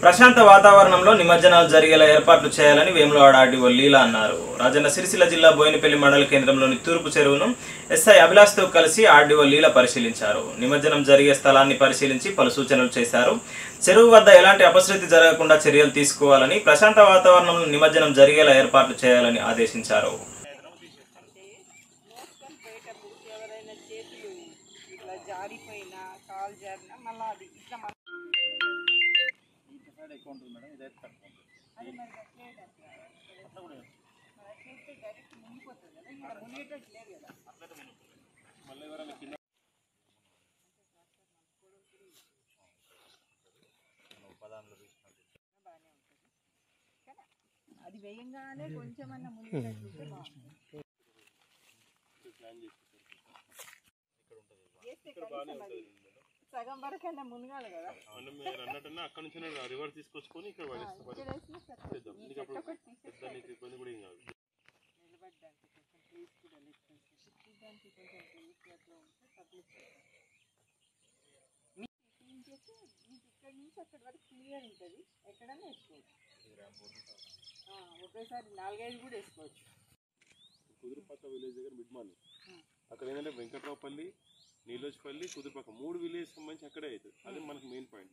ప్రశాంత వాతావరణంలో నిమజ్జనాలు జరిగేలా ఏర్పాట్లు చేయాలని వేములవాడ ఆర్డీఓ లీలా అన్నారు రాజన్న సిరిసిల్ల జిల్లా బోయినపల్లి మండల కేంద్రంలోని తూర్పు చెరువును ఎస్ఐ అభిలాష్తో కలిసి ఆర్డీఓ లీలా పరిశీలించారు నిమజ్జనం జరిగే స్థలాన్ని పరిశీలించి పలు సూచనలు చేశారు చెరువు వద్ద ఎలాంటి అపశృతి జరగకుండా చర్యలు తీసుకోవాలని ప్రశాంత వాతావరణంలో నిమజ్జనం జరిగేలా ఏర్పాట్లు చేయాలని ఆదేశించారు మోసుకొని పోయేటప్పుడు ఎవరైనా చేతులు ఇట్లా జారిపోయినా కాలు జారినా మళ్ళీ అది ఇట్లా మన అది మరి అట్లే అట్లా. మరి అట్లయితే డైరెక్ట్ మునిగిపోతుంది కదా ఇంకా మునిగేటట్టు లేదు కదా బాగానే ఉంటుంది కానీ అది వేయంగానే కొంచెమన్నా మునిగేటట్టు ఉంటే బాగుంటుంది చేస్తే కనీసం అది సగం వరకైనా మునగాలి కదా మనం మీరు అన్నట్టున్నా అక్కడ నుంచి రివర్స్ తీసుకొచ్చుకొని ఇక్కడ పడేస్తాం ఇక్కడ వేసినా సరిపోతుంది. ఈ చెట్టు ఒకటి తీసేస్తే పెద్ద నీకు ఇబ్బంది కూడా ఏం కాదు నిలబడ్డానికి కొంచెం ప్లేస్ కూడా లేకపోతే చూడడానికి కొంచెం ప్లేస్ అట్లా ఉంటే పబ్లిక్ మీకు క్లీన్ చేస్తే మీకు ఇక్కడ నుంచి అక్కడ వరకు క్లియర్ ఉంటుంది ఎక్కడైనా వేసుకోవచ్చు ఆ, ఒకేసారి నాలుగైదు కూడా వేసుకోవచ్చు కుదురుపక్క విలేజ్ దగ్గర మిడ్ మార్నింగ్ అక్కడ ఏంటంటే వెంకట్రావుపల్లి నీలోజ్పల్లి కుదురుపక్క మూడు విలేజ్ సంబంధించి అక్కడే అవుతుంది అది మనకు మెయిన్ పాయింట్